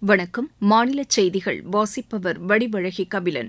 வணக்கம் மாநில செய்திகள் வாசிப்பவர் வடிவழகி கபிலன்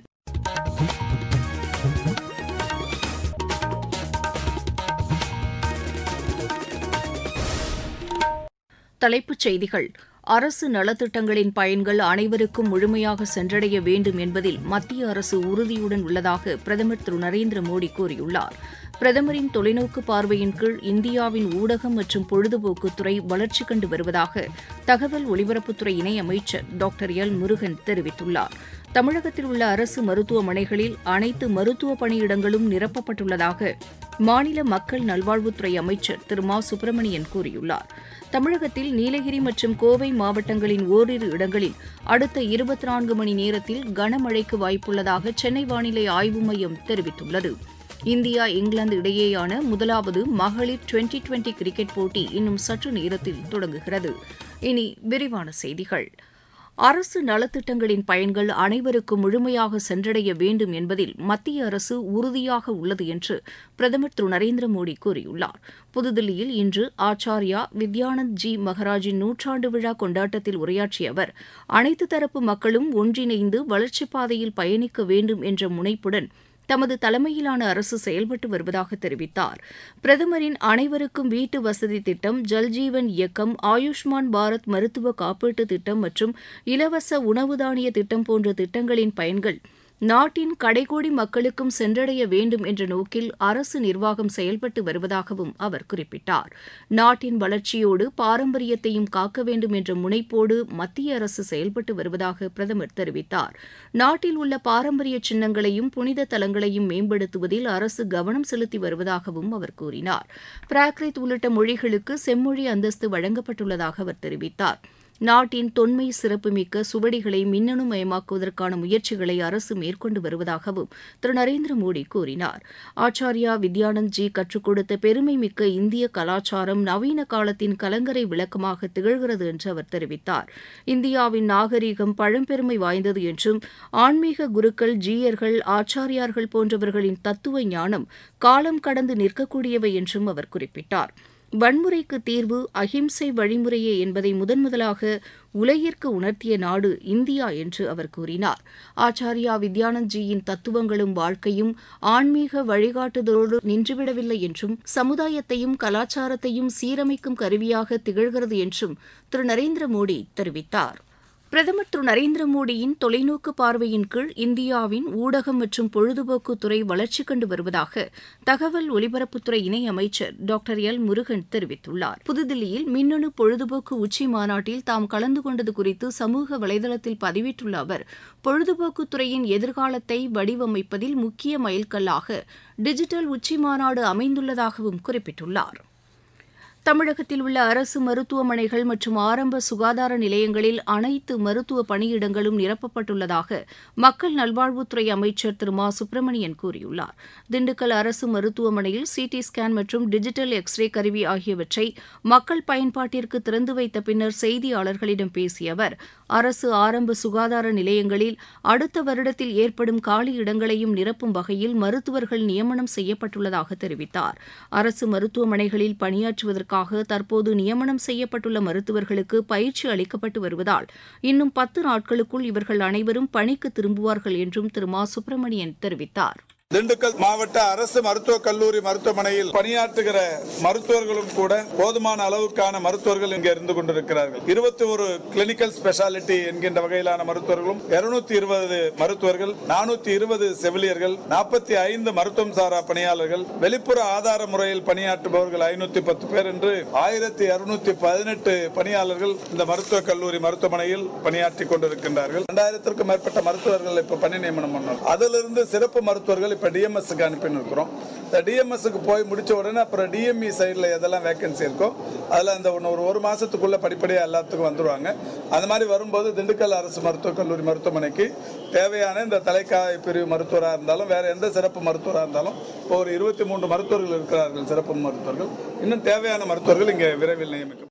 தலைப்புச் செய்திகள் அரசு நலத்திட்டங்களின் பயன்கள் அனைவருக்கும் முழுமையாக சென்றடைய வேண்டும் என்பதில் மத்திய அரசு உறுதியுடன் உள்ளதாக பிரதமர் திரு நரேந்திர மோடி கூறியுள்ளார் பிரதமரின் தொலைநோக்கு பார்வையின் கீழ் இந்தியாவின் ஊடகம் மற்றும் பொழுதுபோக்குத்துறை வளர்ச்சி கண்டு வருவதாக தகவல் ஒலிபரப்புத்துறை இணையமைச்சர் டாக்டர் எல் முருகன் தெரிவித்துள்ளார் தமிழகத்தில் உள்ள அரசு மருத்துவமனைகளில் அனைத்து மருத்துவ பணியிடங்களும் நிரப்பப்பட்டுள்ளதாக மாநில மக்கள் நல்வாழ்வுத்துறை அமைச்சர் திரு மா சுப்பிரமணியன் கூறியுள்ளார் தமிழகத்தில் நீலகிரி மற்றும் கோவை மாவட்டங்களின் ஓரிரு இடங்களில் அடுத்த இருபத்தி நான்கு மணி நேரத்தில் கனமழைக்கு வாய்ப்புள்ளதாக சென்னை வானிலை ஆய்வு மையம் தெரிவித்துள்ளது இந்தியா இங்கிலாந்து இடையேயான முதலாவது மகளிர் டுவெண்டி டுவெண்டி கிரிக்கெட் போட்டி இன்னும் சற்று நேரத்தில் தொடங்குகிறது இனி விரிவான செய்திகள் அரசு நலத்திட்டங்களின் பயன்கள் அனைவருக்கும் முழுமையாக சென்றடைய வேண்டும் என்பதில் மத்திய அரசு உறுதியாக உள்ளது என்று பிரதமர் திரு நரேந்திர மோடி கூறியுள்ளார் புதுதில்லியில் இன்று ஆச்சார்யா வித்யானந்த் ஜி மகராஜின் நூற்றாண்டு விழா கொண்டாட்டத்தில் உரையாற்றிய அவர் அனைத்து தரப்பு மக்களும் ஒன்றிணைந்து வளர்ச்சிப் பாதையில் பயணிக்க வேண்டும் என்ற முனைப்புடன் தமது தலைமையிலான அரசு செயல்பட்டு வருவதாக தெரிவித்தார் பிரதமரின் அனைவருக்கும் வீட்டு வசதி திட்டம் ஜல்ஜீவன் இயக்கம் ஆயுஷ்மான் பாரத் மருத்துவ காப்பீட்டு திட்டம் மற்றும் இலவச உணவு தானிய திட்டம் போன்ற திட்டங்களின் பயன்கள் நாட்டின் கடைகோடி மக்களுக்கும் சென்றடைய வேண்டும் என்ற நோக்கில் அரசு நிர்வாகம் செயல்பட்டு வருவதாகவும் அவர் குறிப்பிட்டார் நாட்டின் வளர்ச்சியோடு பாரம்பரியத்தையும் காக்க வேண்டும் என்ற முனைப்போடு மத்திய அரசு செயல்பட்டு வருவதாக பிரதமர் தெரிவித்தார் நாட்டில் உள்ள பாரம்பரிய சின்னங்களையும் புனித தலங்களையும் மேம்படுத்துவதில் அரசு கவனம் செலுத்தி வருவதாகவும் அவர் கூறினார் பிராக்ரித் உள்ளிட்ட மொழிகளுக்கு செம்மொழி அந்தஸ்து வழங்கப்பட்டுள்ளதாக அவர் தெரிவித்தார் நாட்டின் தொன்மை சிறப்புமிக்க சுவடிகளை மின்னணு மயமாக்குவதற்கான முயற்சிகளை அரசு மேற்கொண்டு வருவதாகவும் திரு நரேந்திர மோடி கூறினார் ஆச்சாரியா வித்யானந்த் ஜி கற்றுக் கொடுத்த பெருமைமிக்க இந்திய கலாச்சாரம் நவீன காலத்தின் கலங்கரை விளக்கமாக திகழ்கிறது என்று அவர் தெரிவித்தார் இந்தியாவின் நாகரீகம் பழம்பெருமை வாய்ந்தது என்றும் ஆன்மீக குருக்கள் ஜீயர்கள் ஆச்சாரியார்கள் போன்றவர்களின் தத்துவ ஞானம் காலம் கடந்து நிற்கக்கூடியவை என்றும் அவர் குறிப்பிட்டார் வன்முறைக்கு தீர்வு அஹிம்சை வழிமுறையே என்பதை முதன்முதலாக உலகிற்கு உணர்த்திய நாடு இந்தியா என்று அவர் கூறினார் ஆச்சாரியா வித்யானந்த்ஜியின் தத்துவங்களும் வாழ்க்கையும் ஆன்மீக வழிகாட்டுதலோடு நின்றுவிடவில்லை என்றும் சமுதாயத்தையும் கலாச்சாரத்தையும் சீரமைக்கும் கருவியாக திகழ்கிறது என்றும் திரு நரேந்திர மோடி தெரிவித்தார் பிரதமர் திரு நரேந்திர மோடியின் தொலைநோக்கு பார்வையின் கீழ் இந்தியாவின் ஊடகம் மற்றும் பொழுதுபோக்கு துறை வளர்ச்சி கண்டு வருவதாக தகவல் ஒலிபரப்புத்துறை இணையமைச்சர் டாக்டர் எல் முருகன் தெரிவித்துள்ளார் புதுதில்லியில் மின்னணு பொழுதுபோக்கு உச்சி மாநாட்டில் தாம் கலந்து கொண்டது குறித்து சமூக வலைதளத்தில் பதிவிட்டுள்ள அவர் பொழுதுபோக்கு துறையின் எதிர்காலத்தை வடிவமைப்பதில் முக்கிய மைல்கல்லாக டிஜிட்டல் உச்சி மாநாடு அமைந்துள்ளதாகவும் குறிப்பிட்டுள்ளார் தமிழகத்தில் உள்ள அரசு மருத்துவமனைகள் மற்றும் ஆரம்ப சுகாதார நிலையங்களில் அனைத்து மருத்துவ பணியிடங்களும் நிரப்பப்பட்டுள்ளதாக மக்கள் நல்வாழ்வுத்துறை அமைச்சர் திரு மா சுப்பிரமணியன் கூறியுள்ளார் திண்டுக்கல் அரசு மருத்துவமனையில் சிடி ஸ்கேன் மற்றும் டிஜிட்டல் எக்ஸ்ரே கருவி ஆகியவற்றை மக்கள் பயன்பாட்டிற்கு திறந்து வைத்த பின்னர் செய்தியாளர்களிடம் பேசிய அவர் அரசு ஆரம்ப சுகாதார நிலையங்களில் அடுத்த வருடத்தில் ஏற்படும் காலி இடங்களையும் நிரப்பும் வகையில் மருத்துவர்கள் நியமனம் செய்யப்பட்டுள்ளதாக தெரிவித்தார் அரசு மருத்துவமனைகளில் பணியாற்றுவதற்கு இதற்காக தற்போது நியமனம் செய்யப்பட்டுள்ள மருத்துவர்களுக்கு பயிற்சி அளிக்கப்பட்டு வருவதால் இன்னும் பத்து நாட்களுக்குள் இவர்கள் அனைவரும் பணிக்கு திரும்புவார்கள் என்றும் திரு மா சுப்பிரமணியன் தெரிவித்தார் திண்டுக்கல் மாவட்ட அரசு மருத்துவக் கல்லூரி மருத்துவமனையில் பணியாற்றுகிற மருத்துவர்களும் கூட போதுமான அளவுக்கான மருத்துவர்கள் இங்கே இருந்து கொண்டிருக்கிறார்கள் இருபத்தி ஒரு கிளினிக்கல் ஸ்பெஷாலிட்டி என்கின்ற வகையிலான மருத்துவர்களும் இருநூத்தி இருபது மருத்துவர்கள் நானூத்தி இருபது செவிலியர்கள் நாற்பத்தி ஐந்து மருத்துவம் சாரா பணியாளர்கள் வெளிப்புற ஆதார முறையில் பணியாற்றுபவர்கள் ஐநூத்தி பத்து பேர் என்று ஆயிரத்தி இருநூத்தி பதினெட்டு பணியாளர்கள் இந்த மருத்துவக் கல்லூரி மருத்துவமனையில் பணியாற்றி கொண்டிருக்கின்றார்கள் இரண்டாயிரத்திற்கும் மேற்பட்ட மருத்துவர்கள் இப்ப பணி நியமனம் பண்ணோம் அதிலிருந்து சிறப்பு மருத்துவர்கள் இப்ப டிஎம்எஸ்க்கு அனுப்பின்னு இருக்கிறோம் இந்த டிஎம்எஸ்க்கு போய் முடிச்ச உடனே அப்புறம் டிஎம்இ சைடில் எதெல்லாம் வேகன்சி இருக்கோ அதில் அந்த ஒன்று ஒரு ஒரு மாதத்துக்குள்ளே படிப்படியாக எல்லாத்துக்கும் வந்துடுவாங்க அந்த மாதிரி வரும்போது திண்டுக்கல் அரசு மருத்துவக் கல்லூரி மருத்துவமனைக்கு தேவையான இந்த தலைக்காய் பிரிவு மருத்துவராக இருந்தாலும் வேற எந்த சிறப்பு மருத்துவராக இருந்தாலும் இப்போ ஒரு இருபத்தி மூன்று மருத்துவர்கள் இருக்கிறார்கள் சிறப்பு மருத்துவர்கள் இன்னும் தேவையான மருத்துவர்கள் இங்கே விரைவில் நியமிக்கும்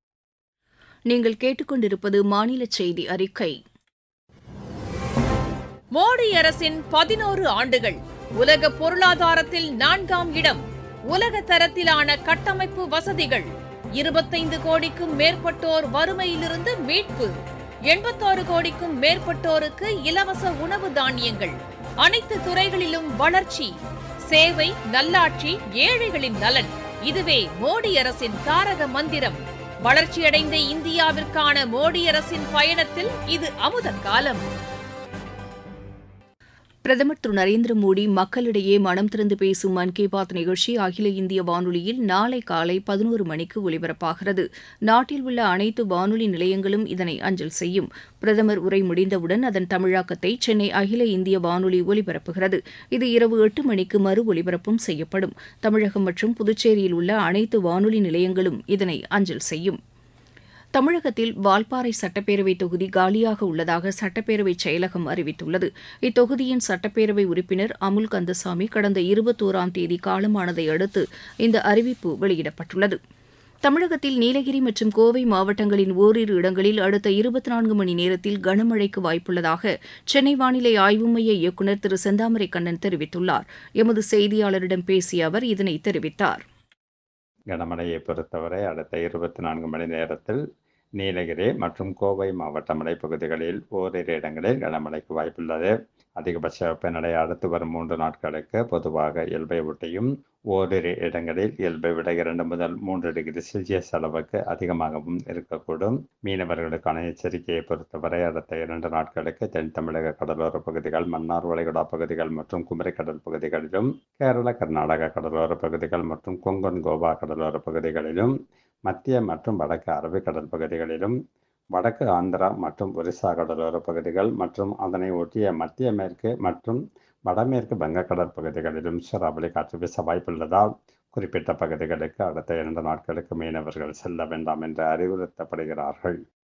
நீங்கள் கேட்டுக்கொண்டிருப்பது மாநில செய்தி அறிக்கை மோடி அரசின் பதினோரு ஆண்டுகள் உலக பொருளாதாரத்தில் நான்காம் இடம் உலக தரத்திலான கட்டமைப்பு வசதிகள் இருபத்தைந்து கோடிக்கும் மேற்பட்டோர் வறுமையிலிருந்து மீட்பு எண்பத்தாறு கோடிக்கும் மேற்பட்டோருக்கு இலவச உணவு தானியங்கள் அனைத்து துறைகளிலும் வளர்ச்சி சேவை நல்லாட்சி ஏழைகளின் நலன் இதுவே மோடி அரசின் தாரக மந்திரம் வளர்ச்சியடைந்த இந்தியாவிற்கான மோடி அரசின் பயணத்தில் இது அமுத காலம் பிரதமர் திரு நரேந்திர மோடி மக்களிடையே மனம் திறந்து பேசும் மன் கி பாத் நிகழ்ச்சி அகில இந்திய வானொலியில் நாளை காலை பதினோரு மணிக்கு ஒலிபரப்பாகிறது நாட்டில் உள்ள அனைத்து வானொலி நிலையங்களும் இதனை அஞ்சல் செய்யும் பிரதமர் உரை முடிந்தவுடன் அதன் தமிழாக்கத்தை சென்னை அகில இந்திய வானொலி ஒலிபரப்புகிறது இது இரவு எட்டு மணிக்கு மறு ஒலிபரப்பும் செய்யப்படும் தமிழகம் மற்றும் புதுச்சேரியில் உள்ள அனைத்து வானொலி நிலையங்களும் இதனை அஞ்சல் செய்யும் தமிழகத்தில் வால்பாறை சட்டப்பேரவை தொகுதி காலியாக உள்ளதாக சட்டப்பேரவை செயலகம் அறிவித்துள்ளது இத்தொகுதியின் சட்டப்பேரவை உறுப்பினர் அமுல் கந்தசாமி கடந்த இருபத்தோராம் தேதி காலமானதை அடுத்து இந்த அறிவிப்பு வெளியிடப்பட்டுள்ளது தமிழகத்தில் நீலகிரி மற்றும் கோவை மாவட்டங்களின் ஓரிரு இடங்களில் அடுத்த இருபத்தி நான்கு மணி நேரத்தில் கனமழைக்கு வாய்ப்புள்ளதாக சென்னை வானிலை ஆய்வு மைய இயக்குநர் திரு செந்தாமரை கண்ணன் தெரிவித்துள்ளார் எமது செய்தியாளரிடம் பேசிய அவர் இதனை தெரிவித்தார் கனமழையை பொறுத்தவரை அடுத்த இருபத்தி நான்கு மணி நேரத்தில் நீலகிரி மற்றும் கோவை மாவட்ட மலைப்பகுதிகளில் ஓரிரு இடங்களில் கனமழைக்கு வாய்ப்புள்ளது அதிகபட்ச வெப்பநிலை அடுத்து வரும் மூன்று நாட்களுக்கு பொதுவாக இயல்பை ஒட்டியும் ஓரிரு இடங்களில் இயல்பை விட இரண்டு முதல் மூன்று டிகிரி செல்சியஸ் அளவுக்கு அதிகமாகவும் இருக்கக்கூடும் மீனவர்களுக்கான எச்சரிக்கையை பொறுத்தவரை அடுத்த இரண்டு நாட்களுக்கு தென் தமிழக கடலோர பகுதிகள் மன்னார் வளைகுடா பகுதிகள் மற்றும் குமரிக்கடல் பகுதிகளிலும் கேரள கர்நாடக கடலோர பகுதிகள் மற்றும் கொங்கன் கோவா கடலோர பகுதிகளிலும் மத்திய மற்றும் வடக்கு அரபிக்கடல் பகுதிகளிலும் வடக்கு ஆந்திரா மற்றும் ஒரிசா கடலோர பகுதிகள் மற்றும் அதனை ஒட்டிய மத்திய மேற்கு மற்றும் வடமேற்கு வங்கக்கடல் பகுதிகளிலும் சூறாவளி காற்று வீச வாய்ப்புள்ளதால் குறிப்பிட்ட பகுதிகளுக்கு அடுத்த இரண்டு நாட்களுக்கு மீனவர்கள் செல்ல வேண்டாம் என்று அறிவுறுத்தப்படுகிறார்கள்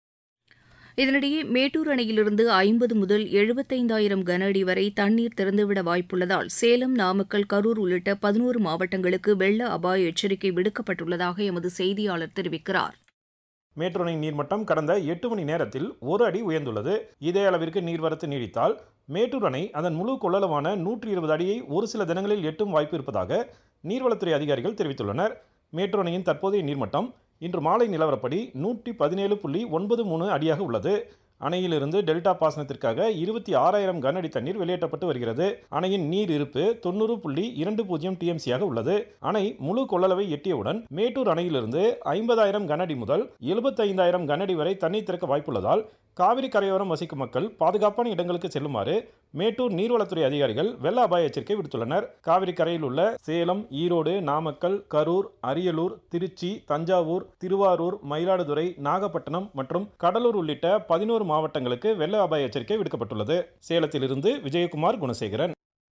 இதனிடையே மேட்டூர் அணையிலிருந்து ஐம்பது முதல் எழுபத்தைந்தாயிரம் கன அடி வரை தண்ணீர் திறந்துவிட வாய்ப்புள்ளதால் சேலம் நாமக்கல் கரூர் உள்ளிட்ட பதினோரு மாவட்டங்களுக்கு வெள்ள அபாய எச்சரிக்கை விடுக்கப்பட்டுள்ளதாக எமது செய்தியாளர் தெரிவிக்கிறார் மேட்டூர் அணை நீர்மட்டம் கடந்த எட்டு மணி நேரத்தில் ஒரு அடி உயர்ந்துள்ளது இதே அளவிற்கு நீர்வரத்து நீடித்தால் மேட்டூர் அணை அதன் முழு கொள்ளளவான நூற்றி இருபது அடியை ஒரு சில தினங்களில் எட்டும் வாய்ப்பு இருப்பதாக நீர்வளத்துறை அதிகாரிகள் தெரிவித்துள்ளனர் மேட்டூர் அணையின் தற்போதைய நீர்மட்டம் இன்று மாலை நிலவரப்படி நூற்றி பதினேழு புள்ளி ஒன்பது மூணு அடியாக உள்ளது அணையிலிருந்து டெல்டா பாசனத்திற்காக இருபத்தி ஆறாயிரம் கன அடி தண்ணீர் வெளியேற்றப்பட்டு வருகிறது அணையின் நீர் இருப்பு தொண்ணூறு புள்ளி இரண்டு பூஜ்ஜியம் டிஎம்சியாக உள்ளது அணை முழு கொள்ளளவை எட்டியவுடன் மேட்டூர் அணையிலிருந்து ஐம்பதாயிரம் கன அடி முதல் எழுபத்தைந்தாயிரம் கன அடி வரை தண்ணீர் திறக்க வாய்ப்புள்ளதால் காவிரி கரையோரம் வசிக்கும் மக்கள் பாதுகாப்பான இடங்களுக்கு செல்லுமாறு மேட்டூர் நீர்வளத்துறை அதிகாரிகள் வெள்ள அபாய எச்சரிக்கை விடுத்துள்ளனர் காவிரி கரையில் உள்ள சேலம் ஈரோடு நாமக்கல் கரூர் அரியலூர் திருச்சி தஞ்சாவூர் திருவாரூர் மயிலாடுதுறை நாகப்பட்டினம் மற்றும் கடலூர் உள்ளிட்ட பதினோரு மாவட்டங்களுக்கு வெள்ள அபாய எச்சரிக்கை விடுக்கப்பட்டுள்ளது சேலத்திலிருந்து விஜயகுமார் குணசேகரன்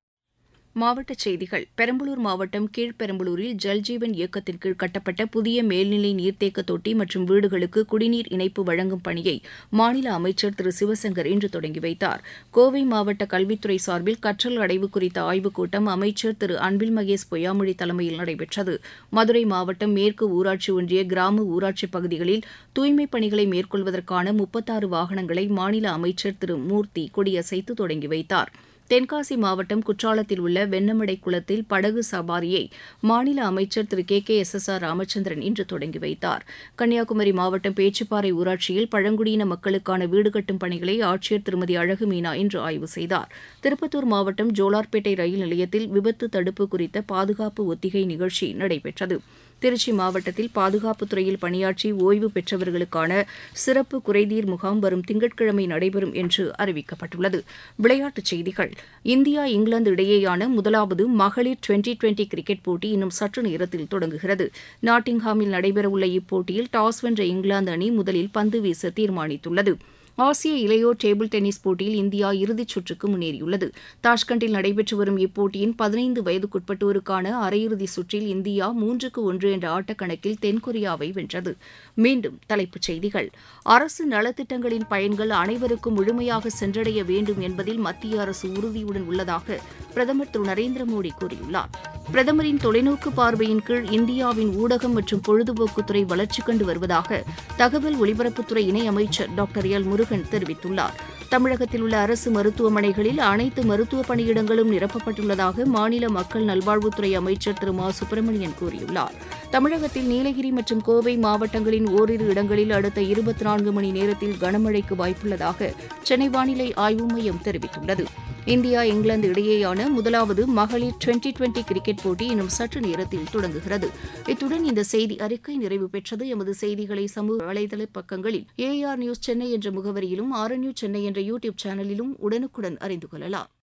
மாவட்டச் செய்திகள் பெரம்பலூர் மாவட்டம் கீழ்பெரம்பலூரில் ஜல்ஜீவன் இயக்கத்தின் கீழ் கட்டப்பட்ட புதிய மேல்நிலை நீர்த்தேக்க தொட்டி மற்றும் வீடுகளுக்கு குடிநீர் இணைப்பு வழங்கும் பணியை மாநில அமைச்சர் திரு சிவசங்கர் இன்று தொடங்கி வைத்தார் கோவை மாவட்ட கல்வித்துறை சார்பில் கற்றல் அடைவு குறித்த ஆய்வுக் கூட்டம் அமைச்சர் திரு அன்பில் மகேஷ் பொய்யாமொழி தலைமையில் நடைபெற்றது மதுரை மாவட்டம் மேற்கு ஊராட்சி ஒன்றிய கிராம ஊராட்சி பகுதிகளில் தூய்மைப் பணிகளை மேற்கொள்வதற்கான முப்பத்தாறு வாகனங்களை மாநில அமைச்சர் திரு மூர்த்தி கொடியசைத்து தொடங்கி வைத்தார் தென்காசி மாவட்டம் குற்றாலத்தில் உள்ள வெண்ணமடை குளத்தில் படகு சவாரியை மாநில அமைச்சர் திரு K K S S R Ramachandran இன்று தொடங்கி வைத்தார் கன்னியாகுமரி மாவட்டம் பேச்சுப்பாறை ஊராட்சியில் பழங்குடியின மக்களுக்கான வீடு கட்டும் பணிகளை ஆட்சியர் திருமதி அழகு மீனா இன்று ஆய்வு செய்தார் திருப்பத்தூர் மாவட்டம் ஜோலார்பேட்டை ரயில் நிலையத்தில் விபத்து தடுப்பு குறித்த பாதுகாப்பு ஒத்திகை நிகழ்ச்சி நடைபெற்றது திருச்சி மாவட்டத்தில் பாதுகாப்புத் துறையில் பணியாற்றி ஓய்வு பெற்றவர்களுக்கான சிறப்பு குறைதீர் முகாம் வரும் திங்கட்கிழமை நடைபெறும் என்று அறிவிக்கப்பட்டுள்ளது விளையாட்டுச் செய்திகள் இந்தியா இங்கிலாந்து இடையேயான முதலாவது மகளிர் டுவெண்டி டுவெண்டி கிரிக்கெட் போட்டி இன்னும் சற்று நேரத்தில் தொடங்குகிறது நாட்டிங்ஹாமில் நடைபெறவுள்ள இப்போட்டியில் டாஸ் வென்ற இங்கிலாந்து அணி முதலில் பந்து வீச தீர்மானித்துள்ளது ஆசிய இளையோர் டேபிள் டென்னிஸ் போட்டியில் இந்தியா இறுதிச் சுற்றுக்கு முன்னேறியுள்ளது தாஷ்கண்டில் நடைபெற்று வரும் இப்போட்டியின் பதினைந்து வயதுக்குட்பட்டோருக்கான அரையிறுதி சுற்றில் இந்தியா மூன்றுக்கு ஒன்று என்ற ஆட்டக்கணக்கில் தென்கொரியாவை வென்றது மீண்டும் தலைப்புச் செய்திகள் அரசு நலத்திட்டங்களின் பயன்கள் அனைவருக்கும் முழுமையாக சென்றடைய வேண்டும் என்பதில் மத்திய அரசு உறுதியுடன் உள்ளதாக பிரதமர் திரு நரேந்திர மோடி கூறியுள்ளார் பிரதமரின் தொலைநோக்கு பார்வையின் கீழ் இந்தியாவின் ஊடகம் மற்றும் பொழுதுபோக்குத்துறை வளர்ச்சி கண்டு வருவதாக தகவல் ஒலிபரப்புத்துறை இணையமைச்சர் டாக்டர் எல் முருகன் தெரிவித்துள்ளார் தமிழகத்தில் உள்ள அரசு மருத்துவமனைகளில் அனைத்து மருத்துவ பணியிடங்களும் நிரப்பப்பட்டுள்ளதாக மாநில மக்கள் நல்வாழ்வுத்துறை அமைச்சர் திரு மா சுப்பிரமணியன் கூறியுள்ளார் தமிழகத்தில் நீலகிரி மற்றும் கோவை மாவட்டங்களின் ஓரிரு இடங்களில் அடுத்த இருபத்தி நான்கு மணி நேரத்தில் கனமழைக்கு வாய்ப்புள்ளதாக சென்னை வானிலை ஆய்வு மையம் தெரிவித்துள்ளது இந்தியா இங்கிலாந்து இடையேயான முதலாவது மகளிர் டுவெண்டி டுவெண்டி கிரிக்கெட் போட்டி இன்னும் சற்று நேரத்தில் தொடங்குகிறது இத்துடன் இந்த செய்தி அறிக்கை நிறைவு பெற்றது எமது செய்திகளை சமூக வலைதள பக்கங்களில் ஏஆர் நியூஸ் சென்னை என்ற முகவரியிலும் ஆர் நியூஸ் சென்னை என்ற யூடியூப் சேனலிலும் உடனுக்குடன் அறிந்து கொள்ளலாம்